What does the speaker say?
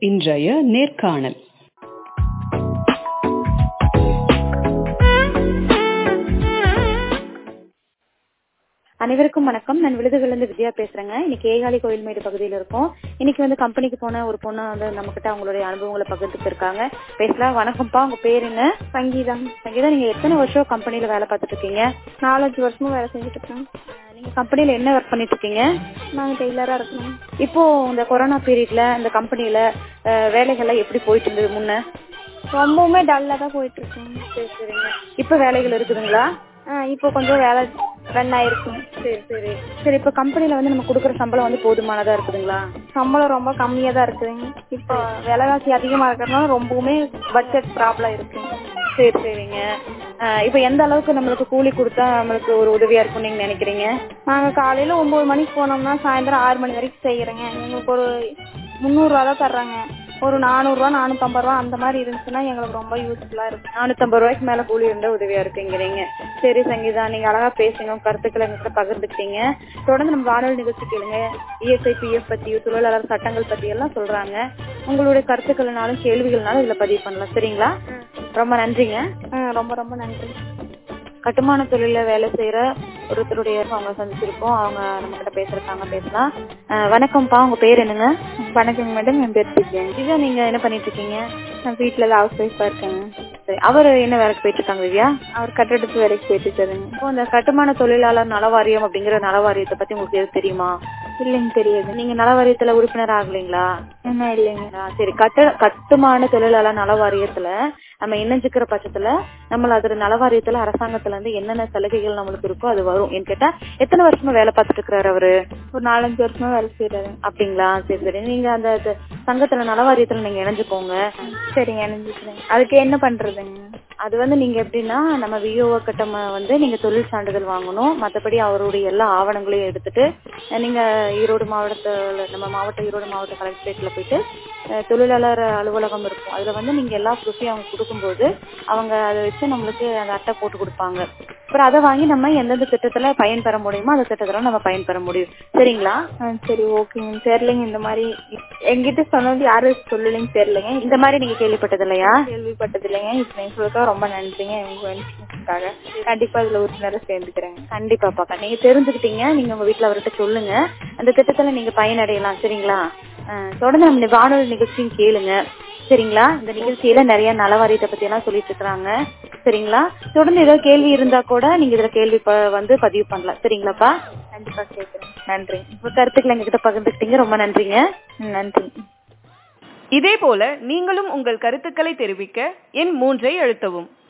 இன்றைய நேர்காணல் அனைவருக்கும் வணக்கம் நான் விழுதுகளிலிருந்து வித்யா பேசுறேங்க இன்னைக்கு ஏகாலி கோயில்மேடு பகுதியில் இருக்கோம் இன்னைக்கு வந்து கம்பெனிக்கு போன ஒரு பொண்ணு வந்து நம்ம கிட்ட அவங்களுடைய அனுபவங்களை பகிர்ந்துட்டு இருக்காங்க பேசலாம் வணக்கம்ப்பா உங்க பேர் என்ன சங்கீதா சங்கீதா நீங்க எத்தனை வருஷம் கம்பெனில வேலை பார்த்துட்டு இருக்கீங்க நாலஞ்சு வருஷமா வேலை செஞ்சுட்டு இருக்கேன் அஹ் நீங்க கம்பெனில என்ன ஒர்க் பண்ணிட்டு இருக்கீங்க நாங்க டெய்லரா இருக்கோம் இப்போ இந்த கொரோனா பீரியட்ல இந்த கம்பெனில வேலைகள்லாம் எப்படி போயிட்டு இருந்தது முன்ன ரொம்பவுமே டல்லா தான் போயிட்டு இருக்கேன் சரி சரிங்க இப்ப வேலைகள் இருக்குதுங்களா ஆஹ் இப்போ கொஞ்சம் வேலை ரன் ஆயிருக்கு சரி சரி சரி இப்ப கம்பெனில வந்து நம்ம கொடுக்குற சம்பளம் வந்து போதுமானதா இருக்குதுங்களா சம்பளம் ரொம்ப கம்மியா தான் இருக்குதுங்க இப்போ விலைவாசி அதிகமா இருக்கிறதுனால ரொம்பவுமே பட்ஜெட் ப்ராப்ளம் இருக்கு சரி சரிங்க அஹ் இப்ப எந்த அளவுக்கு நம்மளுக்கு கூலி கொடுத்தா நம்மளுக்கு ஒரு உதவியா இருக்கும் நீங்க நினைக்கிறீங்க நாங்க காலையில ஒன்பது மணிக்கு போனோம்னா சாயந்தரம் ஆறு மணி வரைக்கும் செய்யறேங்க எங்களுக்கு ஒரு முந்நூறு ரூபா தான் தர்றாங்க ஒரு நானூறு ரூபா நானூத்தம்பது ரூபா அந்த மாதிரி இருந்துச்சுன்னா எங்களுக்கு ரொம்ப யூஸ்ஃபுல்லா இருக்கும் நானூத்தம்பது ரூபாய்க்கு மேல கூலி இருந்தா உதவியா இருக்குங்கிறீங்க சரி சங்கீதா நீங்க அழகா பேசுங்க உங்க கருத்துக்களை எங்கிட்ட பகிர்ந்துக்கிட்டீங்க தொடர்ந்து நம்ம வானொலி நிகழ்ச்சி கேளுங்க இஎஸ்ஐ பிஎஃப் பத்தியும் தொழிலாளர் சட்டங்கள் பத்தி எல்லாம் சொல்றாங்க உங்களுடைய கருத்துக்கள்னாலும் கேள்விகள்னாலும் இதுல பதிவு பண்ணலாம் சரிங்களா ரொம்ப நன்றிங்க ஆஹ் ரொம்ப ரொம்ப நன்றி கட்டுமான தொழில வேலை செய்யற ஒருத்தருடைய அவங்க சந்திச்சிருக்கோம் அவங்க நம்ம கிட்ட பேசுறாங்க பேசலாம் அஹ் வணக்கம்ப்பா உங்க பேர் என்னங்க வணக்கம் மேடம் என் பேர் திவ்யா திவ்யா நீங்க என்ன பண்ணிட்டு இருக்கீங்க நான் வீட்டுல ஹவுஸ் ஒய்ஃபா இருக்கேங்க சரி அவரு என்ன வேலைக்கு போயிட்டு இருக்காங்க திவ்யா அவர் கட்டடத்து வேலைக்கு போயிட்டு இருக்காருங்க இப்போ இந்த கட்டுமான தொழிலாளர் நல வாரியம் அப்படிங்கிற நல வாரியத்தை பத்தி உங்களுக்கு எதுவும் தெரியுமா இல்லைங்க தெரியாது நீங்க நல வாரியத்துல உறுப்பினர் ஆகலைங்களா என்ன இல்லைங்க ஆ, சரி கட்ட கட்டுமான தொழிலாளர் நல வாரியத்துல நம்ம இணைஞ்சுக்கிற பட்சத்துல நம்மள அதுல நல வாரியத்துல அரசாங்கத்துல இருந்து என்னென்ன சலுகைகள் நம்மளுக்கு இருக்கோ அது வரும் ஏன்னு கேட்டா எத்தனை வருஷமா வேலை பார்த்துட்டு இருக்கிறாரு அவரு ஒரு நாலஞ்சு வருஷமா வேலை செய்யறாரு அப்படிங்களா சரி சரி நீங்க அந்த த- சங்கத்துல நல வாரியத்துல நீங்க இணைஞ்சுக்கோங்க சரிங்க இணைஞ்சுக்கிறேன் அதுக்கு என்ன பண்றதுங்க அது வந்து நீங்க எப்படின்னா நம்ம விஓஓ கட்டம் வந்து நீங்க தொழில் சான்றிதழ் வாங்கணும் மத்தபடி அவருடைய எல்லா ஆவணங்களையும் எடுத்துட்டு அஹ் நீங்க ஈரோடு மாவட்டத்துல நம்ம மாவட்ட ஈரோடு மாவட்ட கலெக்டரேட்ல போயிட்டு அஹ் தொழிலாளர் அலுவலகம் இருக்கும் அதுல வந்து நீங்க எல்லா ப்ரூஃபையும் அவங்க கொடுக்கும்போது அவங்க அதை வச்சு நம்மளுக்கு அந்த அட்டை போட்டு கொடுப்பாங்க அப்புறம் அதை வாங்கி நம்ம எந்தெந்த திட்டத்துல பயன்பெற முடியுமோ அந்த திட்டத்துல நம்ம பயன்பெற முடியும் சரிங்களா ஆ, சரி ஓகேங்க தெரியலைங்க இந்த மாதிரி என்கிட்ட சொன்னது யாரும் சொல்லலைங்க தெரியலைங்க இந்த மாதிரி நீங்க கேள்விப்பட்டது இல்லையா கேள்விப்பட்டது இல்லைங்க இப்ப நீங்க சொல்றதுக்காக ரொம்ப நன்றிங்க உங்க இன்ஃபர்மேஷனுக்காக கண்டிப்பா இதுல உறுப்பினரை சேர்ந்துக்கிறேங்க கண்டிப்பாப்பா நீங்க தெரிஞ்சுக்கிட்டீங்க நீங்க உங்க வீட்ல அவர்கிட்ட சொல்லுங்க அந்த திட்டத்துல நீங்க பயனடையலாம் சரிங்களா அஹ் தொடர்ந்து நம்ம இந்த வானொலி நிகழ்ச்சியும் கேளுங்க சரிங்களா இந்த நிகழ்ச்சியில நிறைய நலவாரியத்தை பத்தி எல்லாம் சொல்லிட்டு இருக்காங்க சரிங்களா தொடர்ந்து ஏதாவது கேள்வி இருந்தா கூட நீங்க இதுல கேள்வி ப- வந்து பதிவு பண்ணலாம் சரிங்களாப்பா கண்டிப்பா கேட்கிறேன் நன்றி உங்க கருத்துக்களை எங்ககிட்ட பகிர்ந்துக்கிட்டீங்க ரொம்ப நன்றிங்க ம், நன்றி இதேபோல நீங்களும் உங்கள் கருத்துக்களை தெரிவிக்க எண் மூன்றை அழுத்தவும்